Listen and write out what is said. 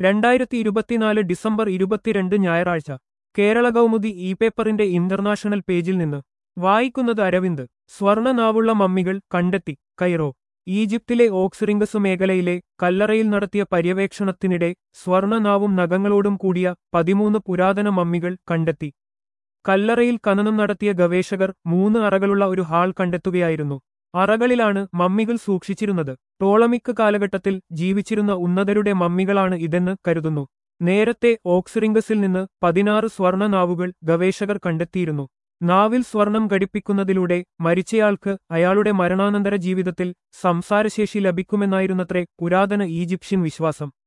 രണ്ടായിരത്തി ഇരുപത്തിനാല് ഡിസംബർ ഇരുപത്തിരണ്ട് ഞായറാഴ്ച കേരള കൗമുദി ഇ പേപ്പറിന്റെ ഇന്റർനാഷണൽ പേജിൽ നിന്ന് വായിക്കുന്നത് അരവിന്ദ് സ്വർണ നാവുള്ള മമ്മികൾ കണ്ടെത്തി കൈറോ ഈജിപ്തിലെ ഓക്സ്റിംഗസ് മേഖലയിലെ കല്ലറയിൽ നടത്തിയ പര്യവേക്ഷണത്തിനിടെ സ്വർണ നാവും നഖങ്ങളോടും കൂടിയ പതിമൂന്ന് പുരാതന മമ്മികൾ കണ്ടെത്തി കല്ലറയിൽ ഖനനം നടത്തിയ ഗവേഷകർ മൂന്ന് അറകളുള്ള ഒരു ഹാൾ കണ്ടെത്തുകയായിരുന്നു അറകളിലാണ് മമ്മികൾ സൂക്ഷിച്ചിരുന്നത് ടോളമിക് കാലഘട്ടത്തിൽ ജീവിച്ചിരുന്ന ഉന്നതരുടെ മമ്മികളാണ് ഇതെന്ന് കരുതുന്നു നേരത്തെ ഓക്സ്റിംഗസിൽ നിന്ന് പതിനാറ് സ്വർണ നാവുകൾ ഗവേഷകർ കണ്ടെത്തിയിരുന്നു നാവിൽ സ്വർണം ഘടിപ്പിക്കുന്നതിലൂടെ മരിച്ചയാൾക്ക് അയാളുടെ മരണാനന്തര ജീവിതത്തിൽ സംസാരശേഷി ലഭിക്കുമെന്നായിരുന്നത്രേ പുരാതന ഈജിപ്ഷ്യൻ വിശ്വാസം